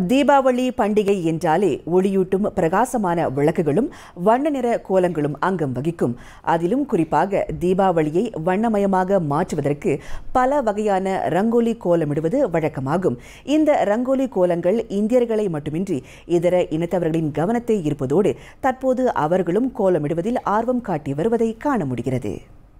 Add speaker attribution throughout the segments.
Speaker 1: தீபாவளி பண்டிகை என்றாலே ஒளியூட்டும் பிரகாசமான விளக்குகளும் வண்ண நிற கோலங்களும் அங்கம் வகிக்கும் அதிலும் குறிப்பாக தீபாவளியை வண்ணமயமாக மாற்றுவதற்கு பல வகையான ரங்கோலி கோலமிடுவது வழக்கமாகும் இந்த ரங்கோலி கோலங்கள் இந்தியர்களை மட்டுமின்றி இதர இனத்தவர்களின் கவனத்தை ஈர்ப்பதோடு தற்போது அவர்களும் கோலமிடுவதில் ஆர்வம் காட்டி வருவதை காண முடிகிறது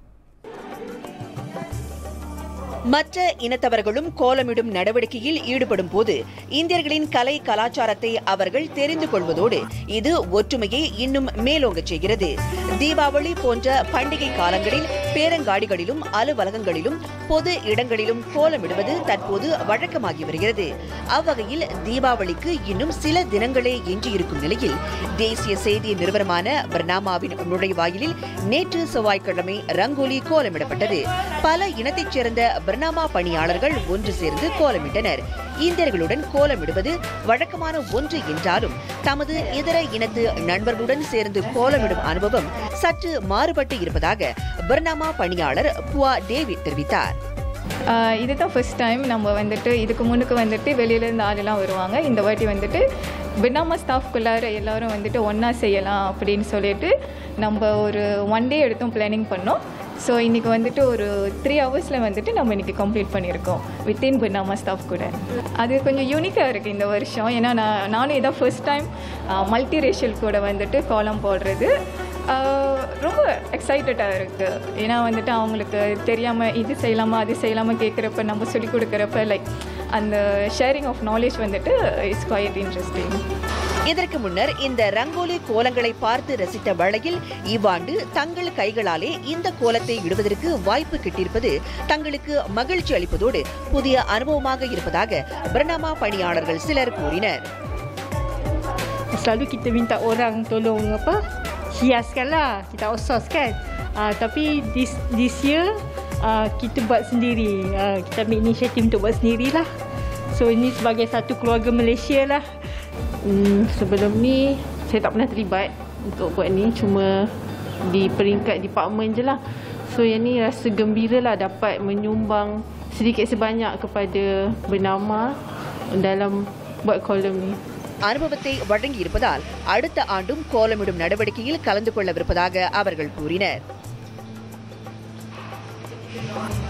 Speaker 1: மற்ற இனத்தவர்களும் கோலமிடும் நடவடிக்கையில் ஈடுபடும் போது இந்தியர்களின் கலை கலாச்சாரத்தை அவர்கள் தெரிந்து கொள்வதோடு இது ஒற்றுமையை இன்னும் மேலோங்கச் செய்கிறது தீபாவளி போன்ற பண்டிகை காலங்களில் பேரங்காடிகளிலும் அலுவலகங்களிலும் பொது இடங்களிலும் கோலமிடுவது தற்போது வழக்கமாகி வருகிறது அவ்வகையில் தீபாவளிக்கு இன்னும் சில தினங்களே எஞ்சியிருக்கும் நிலையில் தேசிய செய்தி நிறுவனமான பர்னாமாவின் நுழைவாயிலில் நேற்று செவ்வாய்க்கிழமை ரங்கோலி கோலமிடப்பட்டது பல இனத்தைச் சேர்ந்த பர்னாமா பணியாளர்கள் ஒன்று சேர்ந்து கோலமிட்டனர் இந்தியர்களுடன் கோலமிடுவது வழக்கமான ஒன்று என்றாலும் தமது இதர இனத்து நண்பர்களுடன் சேர்ந்து கோலமிடும் அனுபவம் சற்று மாறுபட்டு இருப்பதாக பர்னாமா பணியாளர் புவா டேவிட் தெரிவித்தார்
Speaker 2: ஆஹ் இதுதான் ஃபர்ஸ்ட் டைம் நம்ம வந்துட்டு இதுக்கு முன்னுக்கு வந்துட்டு வெளியிலேருந்து ஆளெல்லாம் வருவாங்க இந்த வாட்டி வந்துட்டு பினாமா ஸ்டாஃப்குள்ளார எல்லாரும் வந்துட்டு ஒன்றா செய்யலாம் அப்படின்னு சொல்லிட்டு நம்ம ஒரு ஒன் டே எடுத்தும் பிளானிங் பண்ணோம் ஸோ இன்றைக்கி வந்துட்டு ஒரு த்ரீ ஹவர்ஸில் வந்துட்டு நம்ம இன்றைக்கி கம்ப்ளீட் பண்ணியிருக்கோம் வித்தின் பினாமா ஸ்டாஃப் கூட அது கொஞ்சம் யூனிக்காக இருக்குது இந்த வருஷம் ஏன்னா நான் நானும் இதான் ஃபர்ஸ்ட் டைம் மல்டி ரேஷியல் கூட வந்துட்டு கோலம் போடுறது ஆஹ் ரொம்ப எக்ஸைட்டடாக இருக்குது ஏன்னா வந்துட்டு அவங்களுக்கு தெரியாமல் இது செய்யலாமா அது செய்யலாமா கேட்குறப்ப நம்ம சொல்லி கொடுக்குறப்ப லைக் அந்த ஷேரிங் ஆஃப் நாலேஜ் வந்துட்டு இட்ஸ் குவைட் இன்ட்ரெஸ்டிங்
Speaker 1: இதற்கு முன்னர் இந்த ரங்கோலி கோலங்களை பார்த்து ரசித்த வேளையில் இவ்வாண்டு தங்கள் கைகளாலே இந்த கோலத்தை இடுவதற்கு வாய்ப்பு கிட்டியிருப்பது தங்களுக்கு மகிழ்ச்சி அளிப்பதோடு புதிய அனுபவமாக இருப்பதாக பர்னாமா பணியாளர்கள் சிலர் கூறினர்
Speaker 3: selalu kita minta orang tolong apa hiaskan lah kita outsource kan uh, tapi this this year uh, kita buat sendiri uh, kita ambil inisiatif untuk buat sendiri lah so ini sebagai satu keluarga Malaysia lah hmm, sebelum ni saya tak pernah terlibat untuk buat ni cuma di peringkat department je lah so yang ni rasa gembira lah dapat menyumbang sedikit sebanyak kepada bernama dalam buat kolom ni
Speaker 1: அனுபவத்தை வழங்கியிருப்பதால் அடுத்த ஆண்டும் கோலமிடும் நடவடிக்கையில் கலந்து கொள்ளவிருப்பதாக அவர்கள் கூறினர்